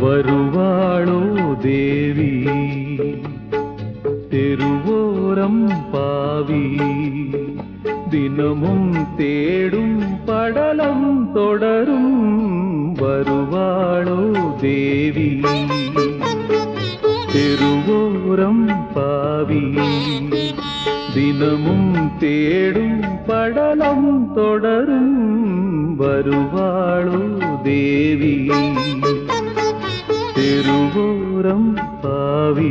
வருவாளோ தேவி தெருவோரம் பாவி தினமும் தேடும் படலம் தொடரும் வருவாளோ தேவி தெருவோரம் பாவி தினமும் தேடும் படலம் தொடரும் வருவாளோ தேவி தெருவோரம் பாவி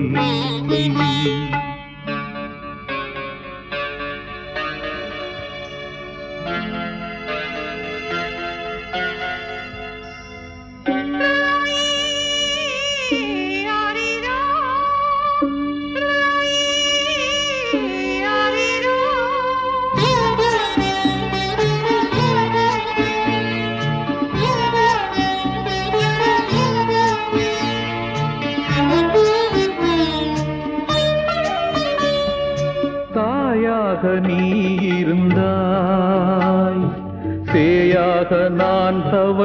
தாயாக நீ இருந்தாய் சேயாக நான்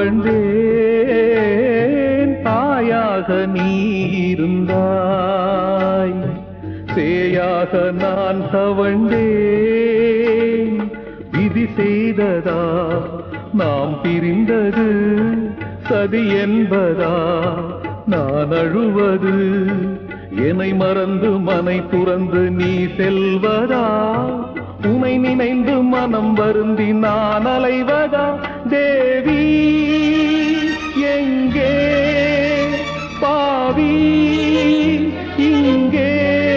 தவழ்ந்தேன் தாயாக நீ இருந்தாய் சேயாக நான் தவழ்ந்தேன் விதி செய்ததா நாம் பிரிந்தது சதி என்பதா நான் அழுவது என்னை மறந்து மனை துறந்து நீ செல்வதா உனை நினைந்து மனம் வருந்தி நான் அலைவதா தேவி எங்கே பாவி இங்கே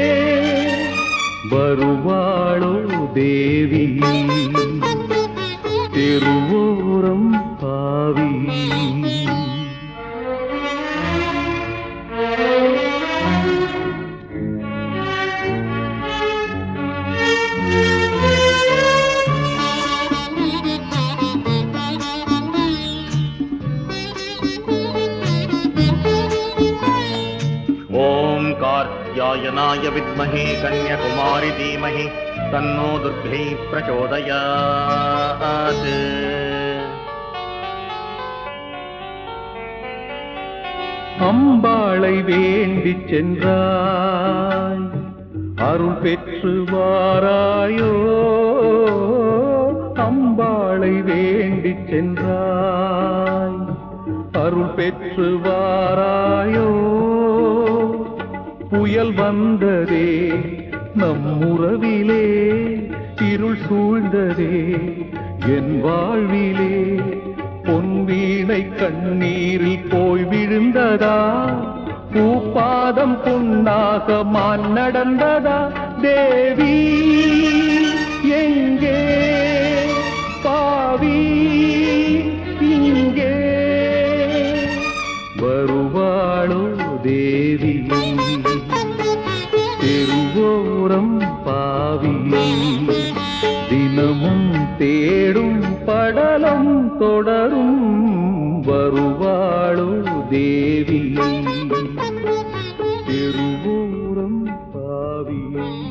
வருவாளோ தேவி தெருவோரம் பாவி ॐ कार्त्यायनाय विद्महे कन्याकुमारि धीमहि तन्नो दुर्गै प्रचोदयात् அம்பாளை வேண்டிச் சென்றாய் அருள் பெற்று வாராயோ அம்பாளை வேண்டிச் சென்றாய் அருள் பெற்று வாராயோ புயல் வந்ததே நம் உறவிலே இருள் சூழ்ந்ததே என் வாழ்விலே பொன் வீணை கண்ணீரில் போய் விழுந்ததா பூப்பாதம் பொன்னாக மான் நடந்ததா தேவி எங்கே பாவி இங்கே வருவாளோ தேவி தெருவோரம் பாவி தினமும் தேடும் படலம் தொடரும் வருவாளோ தேவி தெருவோரம் பாவி